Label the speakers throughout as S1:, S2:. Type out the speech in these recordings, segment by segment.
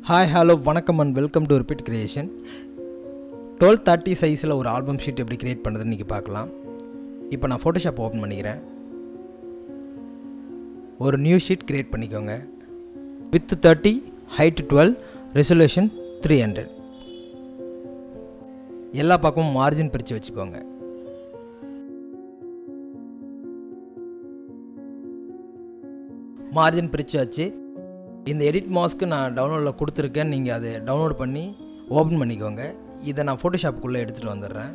S1: hi hello வணக்கம் and welcome to repeat creation twelve thirty சைஸில் ஒரு ஆல்பம் ஷீட் எப்படி கிரியேட் பண்ணுறதுன்னு இன்றைக்கி பார்க்கலாம் இப்போ நான் ஃபோட்டோஷாப் ஓப்பன் பண்ணிக்கிறேன் ஒரு நியூ ஷீட் கிரியேட் பண்ணிக்கோங்க with thirty height twelve resolution three hundred எல்லா பக்கமும் மார்ஜின் பிரித்து வச்சுக்கோங்க மார்ஜின் பிரித்து வச்சு இந்த எடிட் மாஸ்க்கு நான் டவுன்லோடில் கொடுத்துருக்கேன் நீங்கள் அதை டவுன்லோட் பண்ணி ஓப்பன் பண்ணிக்கோங்க இதை நான் ஃபோட்டோஷாப்புக்குள்ளே எடுத்துகிட்டு வந்துடுறேன்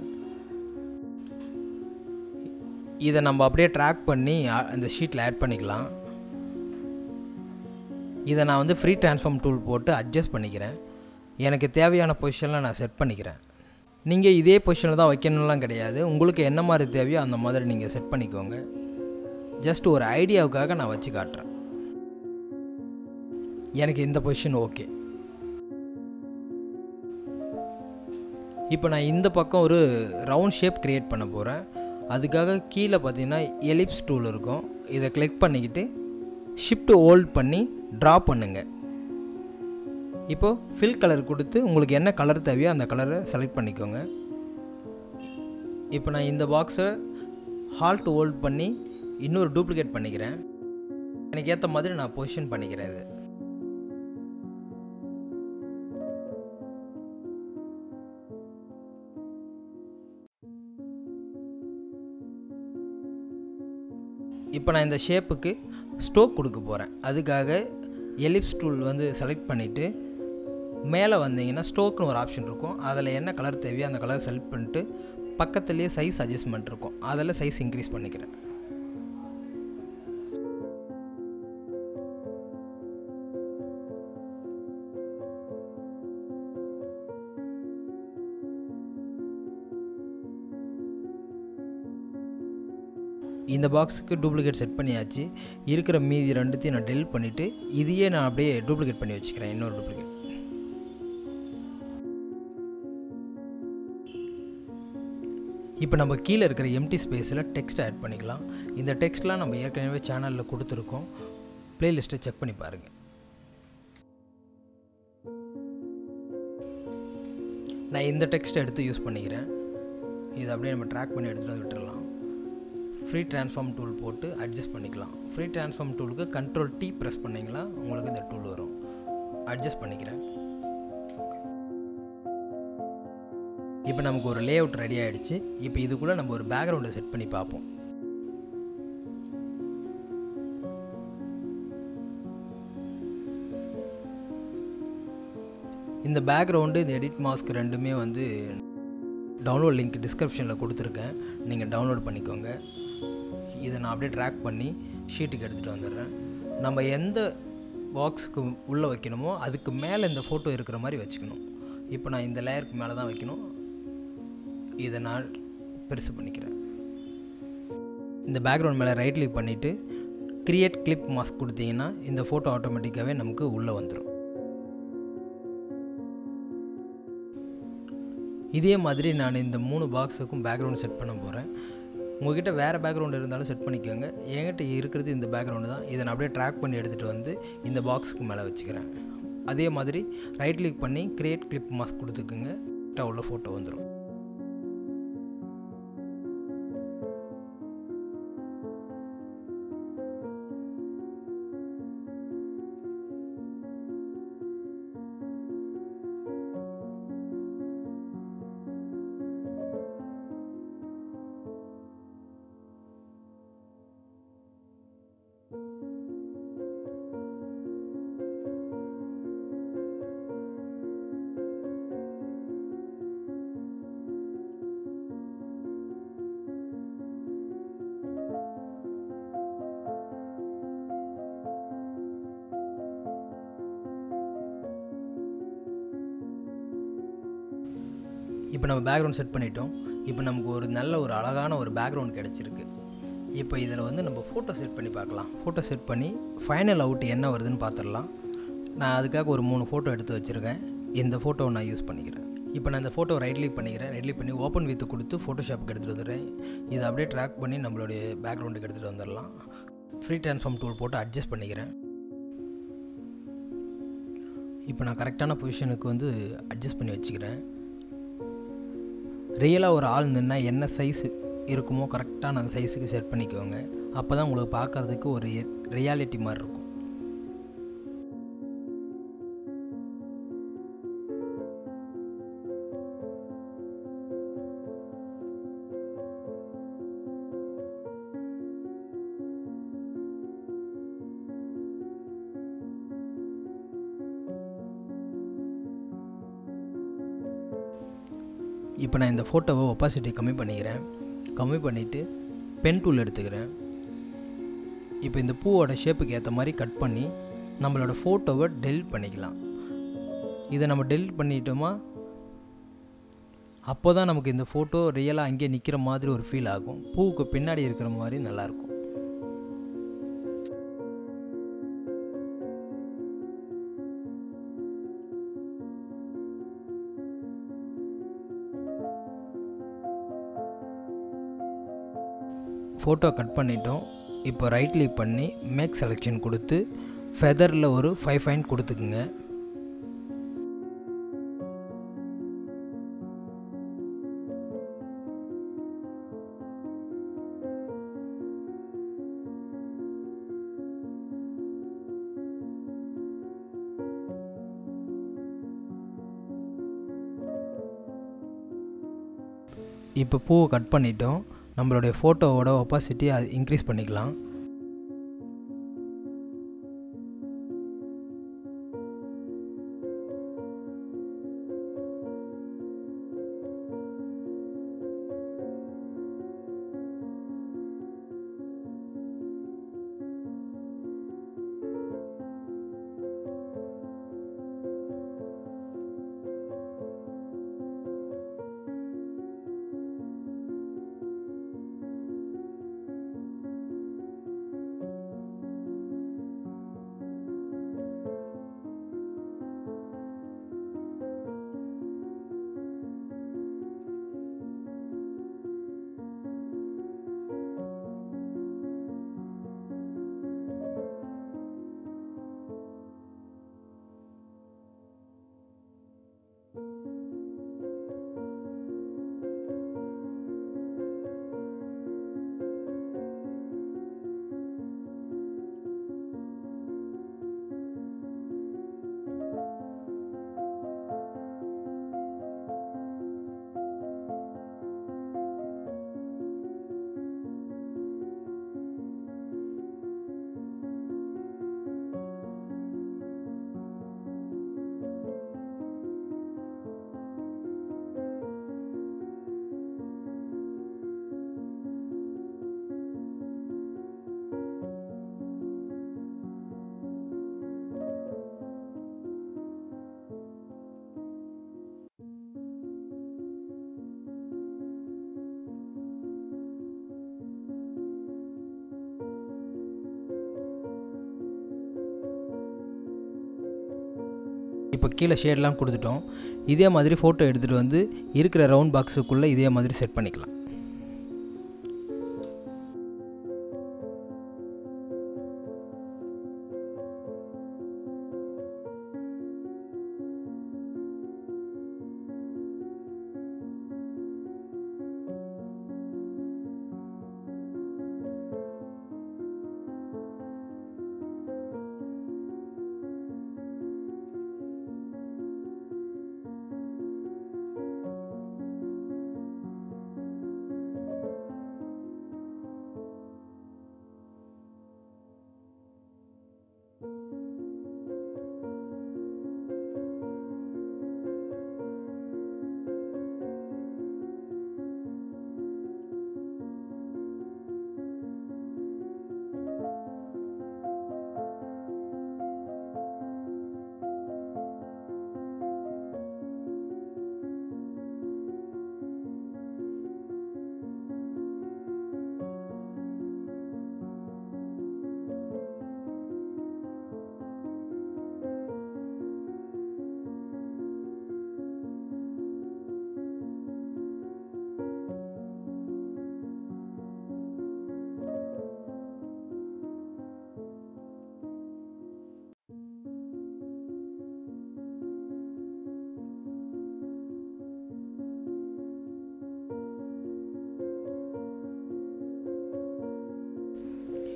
S1: இதை நம்ம அப்படியே ட்ராக் பண்ணி அ- அந்த ஷீட்டில் ஆட் பண்ணிக்கலாம் இதை நான் வந்து ஃப்ரீ ட்ரான்ஸ்ஃபார்ம் டூல் போட்டு அட்ஜஸ்ட் பண்ணிக்கிறேன் எனக்கு தேவையான பொசிஷனில் நான் செட் பண்ணிக்கிறேன் நீங்கள் இதே பொசிஷனில் தான் வைக்கணும்லாம் கிடையாது உங்களுக்கு என்ன மாதிரி தேவையோ அந்த மாதிரி நீங்கள் செட் பண்ணிக்கோங்க ஜஸ்ட் ஒரு ஐடியாவுக்காக நான் வச்சு காட்டுறேன் எனக்கு இந்த பொசிஷன் ஓகே இப்போ நான் இந்த பக்கம் ஒரு ரவுண்ட் ஷேப் க்ரியேட் பண்ண போகிறேன் அதுக்காக கீழே பார்த்தீங்கன்னா எலிப்ஸ் டூல் இருக்கும் இதை கிளிக் பண்ணிக்கிட்டு ஷிஃப்ட் ஹோல்ட் பண்ணி ட்ரா பண்ணுங்க இப்போது ஃபில் கலர் கொடுத்து உங்களுக்கு என்ன கலர் தேவையோ அந்த கலரை செலக்ட் பண்ணிக்கோங்க இப்போ நான் இந்த பாக்ஸை ஹால்ட் ஹோல்ட் பண்ணி இன்னொரு டூப்ளிகேட் பண்ணிக்கிறேன் எனக்கு ஏற்ற மாதிரி நான் பொசிஷன் பண்ணிக்கிறேன் இது இப்போ நான் இந்த ஷேப்புக்கு ஸ்டோக் கொடுக்க போகிறேன் அதுக்காக எலிப்ஸ் டூல் வந்து செலக்ட் பண்ணிவிட்டு மேலே வந்தீங்கன்னா ஸ்டோக்னு ஒரு ஆப்ஷன் இருக்கும் அதில் என்ன கலர் தேவையோ அந்த கலர் செலக்ட் பண்ணிட்டு பக்கத்துலேயே சைஸ் அட்ஜஸ்ட்மெண்ட் இருக்கும் அதில் சைஸ் இன்க்ரீஸ் பண்ணிக்கிறேன் இந்த பாக்ஸுக்கு டூப்ளிகேட் செட் பண்ணியாச்சு இருக்கிற மீதி ரெண்டுத்தையும் நான் டெலிட் பண்ணிவிட்டு இதையே நான் அப்படியே டூப்ளிகேட் பண்ணி வச்சுக்கிறேன் இன்னொரு டூப்ளிகேட் இப்போ நம்ம கீழே இருக்கிற எம்டி ஸ்பேஸில் டெக்ஸ்ட் ஆட் பண்ணிக்கலாம் இந்த டெக்ஸ்ட்லாம் நம்ம ஏற்கனவே சேனலில் கொடுத்துருக்கோம் ப்ளேலிஸ்ட்டை செக் பண்ணி பாருங்கள் நான் இந்த டெக்ஸ்ட்டை எடுத்து யூஸ் பண்ணிக்கிறேன் இதை அப்படியே நம்ம ட்ராக் பண்ணி எடுத்துகிட்டு வந்து விட்டுறலாம் ஃப்ரீ ட்ரான்ஸ்ஃபார்ம் டூல் போட்டு அட்ஜஸ்ட் பண்ணிக்கலாம் ஃப்ரீ ட்ரான்ஸ்ஃபார்ம் டூலுக்கு கண்ட்ரோல் டி ப்ரெஸ் பண்ணிங்களா உங்களுக்கு இந்த டூல் வரும் அட்ஜஸ்ட் பண்ணிக்கிறேன் இப்போ நமக்கு ஒரு லே அவுட் ரெடி ஆகிடுச்சு இப்போ இதுக்குள்ளே நம்ம ஒரு பேக்ரவுண்டை செட் பண்ணி பார்ப்போம் இந்த பேக்ரவுண்டு இந்த எடிட் மாஸ்க் ரெண்டுமே வந்து டவுன்லோட் லிங்க் டிஸ்கிரிப்ஷனில் கொடுத்துருக்கேன் நீங்கள் டவுன்லோட் பண்ணிக்கோங்க இதை நான் அப்படியே ட்ராக் பண்ணி ஷீட்டுக்கு எடுத்துகிட்டு வந்துடுறேன் நம்ம எந்த பாக்ஸுக்கு உள்ளே வைக்கணுமோ அதுக்கு மேலே இந்த ஃபோட்டோ இருக்கிற மாதிரி வச்சுக்கணும் இப்போ நான் இந்த லேயருக்கு மேலே தான் வைக்கணும் இதை நான் பெருசு பண்ணிக்கிறேன் இந்த பேக்ரவுண்ட் மேலே ரைட் கிளிக் பண்ணிவிட்டு கிரியேட் கிளிப் மாஸ்க் கொடுத்தீங்கன்னா இந்த ஃபோட்டோ ஆட்டோமேட்டிக்காகவே நமக்கு உள்ளே வந்துடும் இதே மாதிரி நான் இந்த மூணு பாக்ஸுக்கும் பேக்ரவுண்ட் செட் பண்ண போகிறேன் உங்ககிட்ட வேறு பேக்ரவுண்ட் இருந்தாலும் செட் பண்ணிக்கோங்க என்கிட்ட இருக்கிறது இந்த பேக்ரவுண்டு தான் இதை நான் அப்படியே ட்ராக் பண்ணி எடுத்துகிட்டு வந்து இந்த பாக்ஸுக்கு மேலே வச்சுக்கிறேன் அதே மாதிரி ரைட் கிளிக் பண்ணி கிரியேட் கிளிப் மாஸ்க் கொடுத்துக்குங்க கரெக்டாக உள்ள ஃபோட்டோ வந்துடும் இப்போ நம்ம பேக்ரவுண்ட் செட் பண்ணிட்டோம் இப்போ நமக்கு ஒரு நல்ல ஒரு அழகான ஒரு பேக்ரவுண்ட் கிடச்சிருக்கு இப்போ இதில் வந்து நம்ம ஃபோட்டோ செட் பண்ணி பார்க்கலாம் ஃபோட்டோ செட் பண்ணி ஃபைனல் அவுட் என்ன வருதுன்னு பார்த்துடலாம் நான் அதுக்காக ஒரு மூணு ஃபோட்டோ எடுத்து வச்சுருக்கேன் இந்த ஃபோட்டோவை நான் யூஸ் பண்ணிக்கிறேன் இப்போ நான் இந்த ஃபோட்டோ ரைட் கிளிக் பண்ணிக்கிறேன் ரைட் கிளிக் பண்ணி ஓப்பன் வித் கொடுத்து ஃபோட்டோஷாப்புக்கு எடுத்துகிட்டு வந்துடுறேன் இதை அப்படியே ட்ராக் பண்ணி நம்மளுடைய பேக்ரவுண்டுக்கு எடுத்துகிட்டு வந்துடலாம் ஃப்ரீ ட்ரான்ஸ்ஃபார்ம் டூல் போட்டு அட்ஜஸ்ட் பண்ணிக்கிறேன் இப்போ நான் கரெக்டான பொசிஷனுக்கு வந்து அட்ஜஸ்ட் பண்ணி வச்சுக்கிறேன் ரியலாக ஒரு ஆள் நின்னா என்ன சைஸ் இருக்குமோ கரெக்டான அந்த சைஸுக்கு செட் பண்ணிக்கோங்க அப்போ தான் உங்களுக்கு பார்க்குறதுக்கு ஒரு ரியாலிட்டி மாதிரி இருக்கும் இப்போ நான் இந்த ஃபோட்டோவை ஒப்பாசிட்டி கம்மி பண்ணிக்கிறேன் கம்மி பண்ணிவிட்டு பென் டூல் எடுத்துக்கிறேன் இப்போ இந்த பூவோட ஷேப்புக்கு ஏற்ற மாதிரி கட் பண்ணி நம்மளோட ஃபோட்டோவை டெலிட் பண்ணிக்கலாம் இதை நம்ம டெலிட் பண்ணிட்டோமா அப்போ தான் நமக்கு இந்த ஃபோட்டோ ரியலாக அங்கேயே நிற்கிற மாதிரி ஒரு ஃபீல் ஆகும் பூவுக்கு பின்னாடி இருக்கிற மாதிரி நல்லாயிருக்கும் ஃபோட்டோ கட் பண்ணிட்டோம் இப்போ ரைட் கிளிக் பண்ணி மேக் செலெக்ஷன் கொடுத்து ஃபெதரில் ஒரு ஃபைவ் ஃபைன் கொடுத்துக்குங்க இப்போ பூவை கட் பண்ணிட்டோம் நம்மளுடைய ஃபோட்டோவோட ஒப்பாசிட்டி அது இன்க்ரீஸ் பண்ணிக்கலாம் இப்போ கீழே ஷேட்லாம் கொடுத்துட்டோம் இதே மாதிரி ஃபோட்டோ எடுத்துகிட்டு வந்து இருக்கிற ரவுண்ட் பாக்ஸுக்குள்ளே இதே மாதிரி செட் பண்ணிக்கலாம்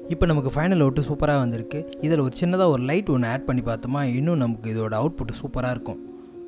S1: இப்போ நமக்கு ஃபைனல் அவுட்டு சூப்பராக வந்திருக்கு இதில் ஒரு சின்னதாக ஒரு லைட் ஒன்று ஆட் பண்ணி பார்த்தோமா இன்னும் நமக்கு இதோட அவுட்புட் சூப்பராக இருக்கும்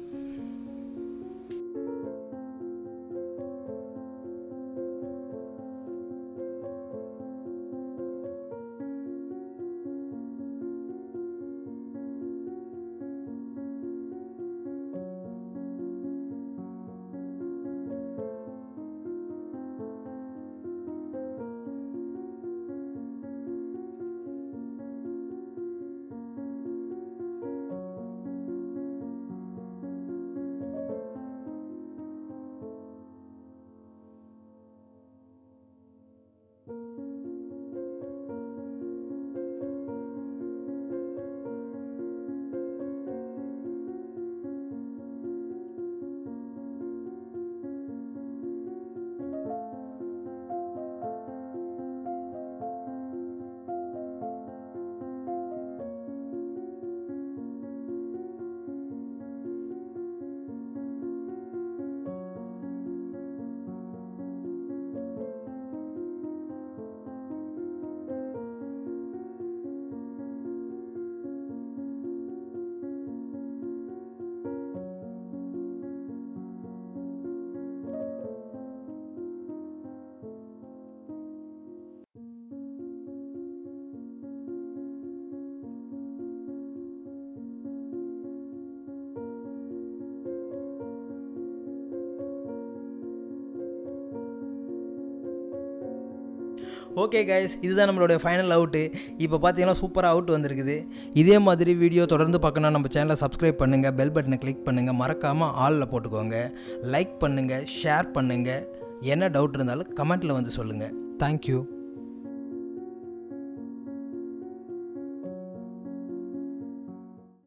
S1: ஓகே கைஸ் இதுதான் நம்மளுடைய ஃபைனல் அவுட்டு இப்போ பார்த்தீங்கன்னா சூப்பராக அவுட் வந்திருக்குது இதே மாதிரி வீடியோ தொடர்ந்து பார்க்கணும் நம்ம சேனலை சப்ஸ்கிரைப் பண்ணுங்கள் பெல் பட்டனை கிளிக் பண்ணுங்கள் மறக்காமல் ஆலில் போட்டுக்கோங்க லைக் பண்ணுங்கள் ஷேர் பண்ணுங்கள் என்ன டவுட் இருந்தாலும் கமெண்ட்டில் வந்து சொல்லுங்கள் தேங்க்யூ